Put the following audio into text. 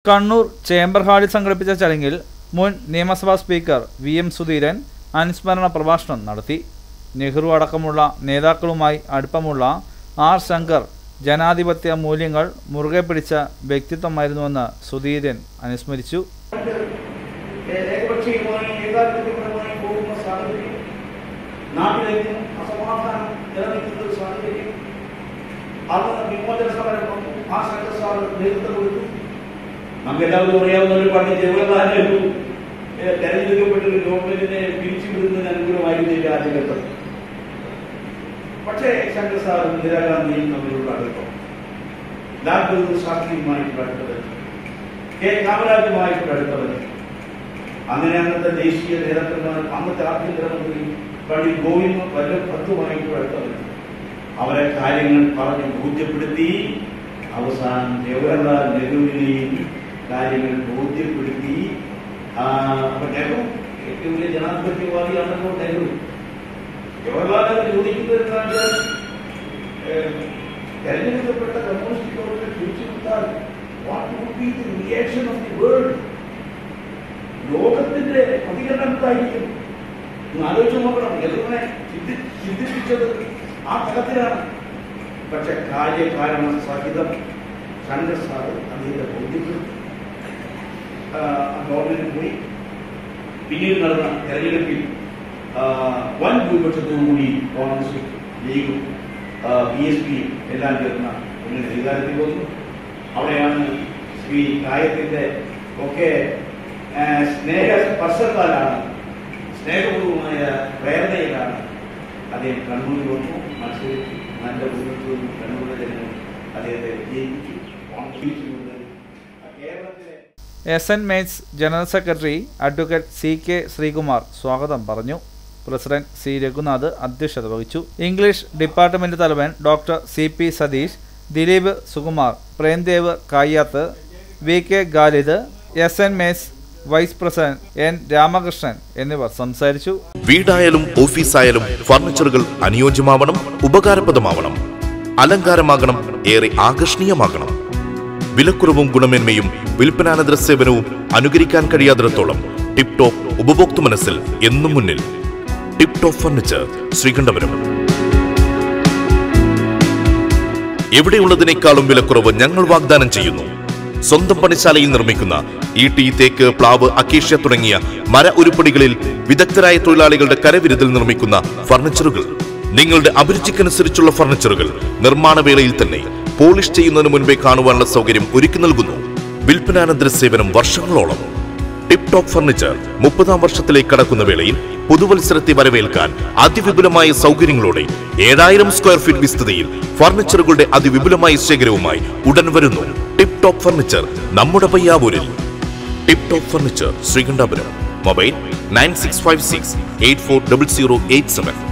Kannur chamber ഹാളിൽ സംഘടിപ്പിച്ച ചടങ്ങിൽ മുൻ നിയമസഭാ സ്പീക്കർ വി എം സുധീരൻ അനുസ്മരണ പ്രഭാഷണം നടത്തി നെഹ്റു അടക്കമുള്ള നേതാക്കളുമായി അടുപ്പമുള്ള ആർ ശങ്കർ ജനാധിപത്യ മൂല്യങ്ങൾ മുറുകെ പിടിച്ച വ്യക്തിത്വമായിരുന്നുവെന്ന് സുധീരൻ അനുസ്മരിച്ചു ഏകപക്ഷീയമായി ഏകാധിപത്യപരമായി പോകുന്ന സാഹചര്യം നാട്ടിലേക്കും അസമാധാനം നിലനിൽക്കുന്ന ഒരു സാഹചര്യം അന്ന് വിമോചന സമരം വന്നു ആ സംഘ സാർ നേതൃത്വം കൊടുത്തു നമുക്ക് എല്ലാവർക്കും അറിയാവുന്ന ഒരു പണ്ട് ജവഹർലാൽ നെഹ്റു ഏഹ്, തെരഞ്ഞെടുക്കപ്പെട്ട ഒരു ഗവൺമെന്റിനെ പിരിച്ചുവിടുന്നതിന് അനുകൂലമായിരുന്നു ഈ രാജ്യഘട്ടം പക്ഷേ ശങ്കർ സാറും ഇന്ദിരാഗാന്ധിയും തമ്മിലുള്ള അടുപ്പം ലാൽ ബഹദൂർ ശാസ്ത്രിയുമായിട്ടുള്ള അടുത്തത് കെ കാമരാജുമായിട്ടുള്ള അടുത്തത് അങ്ങനെ അന്നത്തെ ദേശീയ നേതാക്കന്മാർ അന്നത്തെ ആഭ്യന്തരമന്ത്രി പണ്ഡിറ്റ് ഗോവിന്ദ് വല്ലഭ് ഭത്തുമായിട്ടുള്ള അടുത്തത് അവരെ കാര്യങ്ങൾ പറഞ്ഞ് ബോധ്യപ്പെടുത്തി അവസാനം ജവഹർലാൽ നെഹ്റുവിനെയും കാര്യങ്ങൾ ബോധ്യപ്പെടുത്തി ആ, അപ്പൊ നെഹ്റു ഏറ്റവും വലിയ ജനാധിപത്യവാദിയാണല്ലോ നെഹ്റു ജവഹർലാൽ നെഹ്റു ചോദിക്കുന്നത് എന്താ വെച്ചാൽ ഏഹ്, തെരഞ്ഞെടുക്കപ്പെട്ട കമ്മ്യൂണിസ്റ്റ് ഗവൺമെന്റ് തിരിച്ചുവിട്ടാൽ what would be the reaction of the world ലോകത്തിന്റെ പ്രതികരണം എന്തായിരിക്കും ഒന്ന് ആലോചിച്ച് നോക്കണം നെഹ്റുവിനെ ചിന്തി- ചിന്തിപ്പിച്ചത് ആ തലത്തിലാണ് പക്ഷെ കാര്യകാരണ സഹിതം ശങ്കർ സാറ് അദ്ദേഹത്തെ ബോധ്യപ്പെടുത്തി ആ, ആ ഗവൺമെന്റ് പോയി പിന്നീട് നടന്ന തെരഞ്ഞെടുപ്പിൽ ആ, വൻ ഭൂരിപക്ഷത്തോടുകൂടി കോൺഗ്രസും ലീഗും ബി എസ് പിയും എല്ലാം ചേർന്ന മുന്നിൽ അധികാരത്തിൽ വന്നു അവിടെയാണ് ശ്രീ കായത്തിന്റെ ഒക്കെ ആ, സ്നേഹ സ്പർശത്താലാണ് സ്നേഹപൂർവമായ പ്രേരണയിലാണ് അദ്ദേഹം കണ്ണൂരിൽ വന്നു മത്സരിച്ചു നല്ല ഭൂരിപക്ഷവും കണ്ണൂരിലെ ജനങ്ങൾ അദ്ദേഹത്തെ വിജയിപ്പിച്ചു കോൺഗ്രസിലൂടെ കേരളത്തിലെ S N mates general secretary advocate C K Sreekumar സ്വാഗതം പറഞ്ഞു പ്രസിഡന്റ് സി രഘുനാഥ് അധ്യക്ഷത വഹിച്ചു ഇംഗ്ലീഷ് ഡിപ്പാർട്ട്മെന്റ് തലവൻ doctor C P Satheesh Dileep Sukumar Premdev Kayyath V K Khalid S N mates vice president N Ramakrishnan എന്നിവർ സംസാരിച്ചു വീടായാലും ഓഫീസായാലും ഫർണിച്ചറുകൾ അനുയോജ്യമാവണം ഉപകാരപ്രദമാവണം അലങ്കാരമാകണം ഏറെ ആകർഷണീയമാകണം വിലക്കുറവും ഗുണമേന്മയും വിൽപ്പനാനന്തര സേവനവും അനുകരിക്കാൻ കഴിയാത്തിടത്തോളം ടിപ് ടോപ്പ് ഉപഭോക്തൃ മനസ്സിൽ എന്നും മുന്നിൽ ടിപ് ടോപ്പ് ഫർണിച്ചർ ശ്രീകണ്ഠപുരം എവിടെയുള്ളതിനേക്കാളും വിലക്കുറവ് ഞങ്ങൾ വാഗ്ദാനം ചെയ്യുന്നു സ്വന്തം പണിശാലയിൽ നിർമ്മിക്കുന്ന ഈട്ടി തേക്ക് പ്ലാവ് അക്കേഷ്യ തുടങ്ങിയ മര ഉരുപ്പടികളിൽ വിദഗ്ധരായ തൊഴിലാളികളുടെ കരവിരുതിൽ നിർമ്മിക്കുന്ന ഫർണിച്ചറുകൾ നിങ്ങളുടെ അഭിരുചിക്കനുസരിച്ചുള്ള ഫർണിച്ചറുകൾ നിർമ്മാണ വേളയിൽ തന്നെ പോളിഷ് ചെയ്യുന്നതിന് മുൻപേ കാണുവാനുള്ള സൗകര്യം ഒരുക്കി നൽകുന്നു വിൽപ്പനാനന്തര സേവനം വർഷങ്ങളോളം ടിപ് ടോപ്പ് ഫർണിച്ചർ മുപ്പതാം വർഷത്തിലേക്ക് കടക്കുന്ന വേളയിൽ പുതുവത്സരത്തെ വരവേൽക്കാൻ അതിവിപുലമായ സൗകര്യങ്ങളോടെ ഏഴായിരം സ്ക്വയർ ഫീറ്റ് വിസ്തൃതിയിൽ ഫർണിച്ചറുകളുടെ അതിവിപുലമായ ശേഖരവുമായി ഉടൻ വരുന്നു ടിപ് ടോപ്പ് ഫർണിച്ചർ നമ്മുടെ പയ്യാവൂരിൽ tip top furniture Sreekandapuram mobile nine six five six eight four double zero eight seven